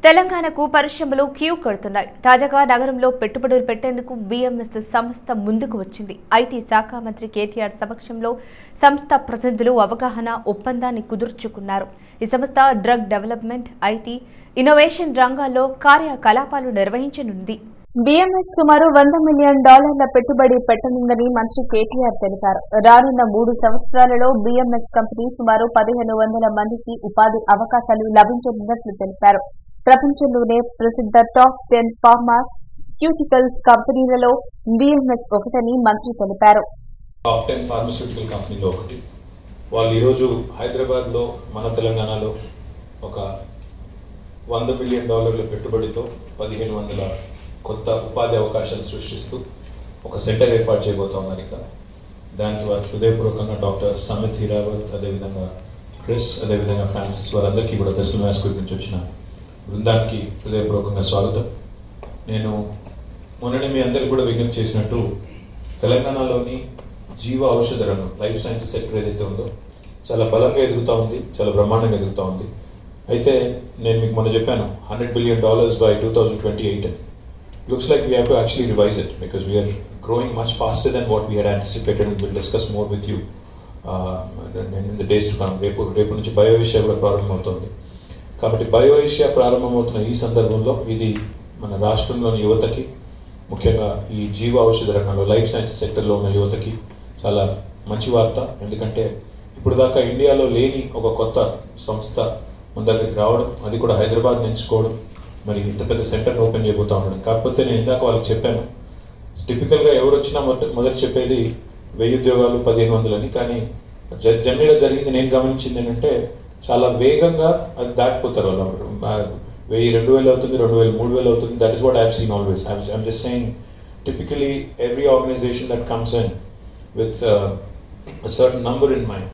తెలంగాణకు పరిశ్రమలు క్యూ కడుతున్నాయి తాజాగా నగరంలో పెట్టుబడులు పెట్టేందుకు బీఎంఎస్ సంస్థ ముందుకు వచ్చింది ఐటీ శాఖ మంత్రి కేటీఆర్ సమక్షంలో సంస్థ ప్రతినిధులు అవగాహన ఒప్పందాన్ని కుదుర్చుకున్నారు ఈ సంస్థ డ్రగ్ డెవలప్మెంట్ ఐటీ ఇన్నోవేషన్ రంగాల్లో కార్యకలాపాలు నిర్వహించనుంది బీఎంఎస్ సుమారు వంద మిలియన్ డాలర్ల పెట్టుబడి పెట్టనుందని మంత్రి కేటీఆర్ తెలిపారు రానున్న మూడు సంవత్సరాలలో బీఎంఎస్ కంపెనీ సుమారు పదిహేను వందల మందికి ఉపాధి అవకాశాలు లభించనున్నట్లు తెలిపారు ప్రపంచంలోనే ప్రసిద్ధ టాప్ టెన్ ఫార్మాస్యూటికల్స్ కంపెనీలలో బీఎంఎస్ ఒకటని మంత్రి తెలిపారు టాప్ టెన్ ఫార్మస్యూటికల్ కంపెనీలో ఒకటి వాళ్ళు ఈరోజు హైదరాబాద్లో మన తెలంగాణలో ఒక వంద మిలియన్ డాలర్ల పెట్టుబడితో పదిహేను వందల కొత్త ఉపాధి అవకాశాలు సృష్టిస్తూ ఒక సెంటర్ ఏర్పాటు చేయబోతా ఉన్నారు ఇక్కడ దానికి వారి హృదయపూర్వకంగా డాక్టర్ సమిత్ హీరావత్ అదేవిధంగా క్రిస్ అదేవిధంగా ఫ్రాన్సిస్ వారందరికీ కూడా దర్శన మ్యాథ్స్ స్కూల్ నుంచి వచ్చిన బృందానికి హృదయపూర్వకంగా స్వాగతం నేను మొన్ననే మీ అందరికి కూడా విజ్ఞప్తి చేసినట్టు తెలంగాణలోని జీవ ఔషధ రంగం లైఫ్ సైన్సెస్ సెక్టర్ ఏదైతే ఉందో చాలా బలంగా ఎదుగుతూ ఉంది చాలా బ్రహ్మాండంగా ఎదుగుతూ ఉంది అయితే నేను మీకు మొన్న చెప్పాను hundred billion dollars by two thousand twenty eight అని looks like we have to actually revise it because we're growing much faster than what we had anticipated will discuss more with you in the days to come రేపు రేపు నుంచి bio Asia కూడా ప్రారంభమవుతుంది కాబట్టి bio Asia ప్రారంభమవుతున్న ఈ సందర్భంలో ఇది మన రాష్ట్రంలోని యువతకి ముఖ్యంగా ఈ జీవ ఔషధ రంగంలో లైఫ్ సైన్స్ సెక్టర్లో ఉన్న యువతకి చాలా మంచి వార్త ఎందుకంటే ఇప్పుడు దాకా ఇండియాలో లేని ఒక కొత్త సంస్థ మన దగ్గరికి రావడం అది కూడా హైదరాబాద్ ఎంచుకోవడం మరి ఇంత పెద్ద సెంటర్ని ఓపెన్ చేయబోతా ఉండడం కాకపోతే నేను ఇందాక వాళ్ళకి చెప్పాను టిపికల్గా ఎవరు వచ్చినా మొదట మొదటి చెప్పేది వెయ్యి ఉద్యోగాలు పదిహేను వందలని కానీ జ- జనరల్గా జరిగింది నేను గమనించింది ఏంటంటే చాలా వేగంగా అది దాటిపోతారు వాళ్ళు ఆ, వెయ్యి రెండు వేలు అవుతుంది రెండు వేలు మూడు వేలు అవుతుంది that is what I've seen always I'm just saying typically every organization that comes in with uh, a certain number in mind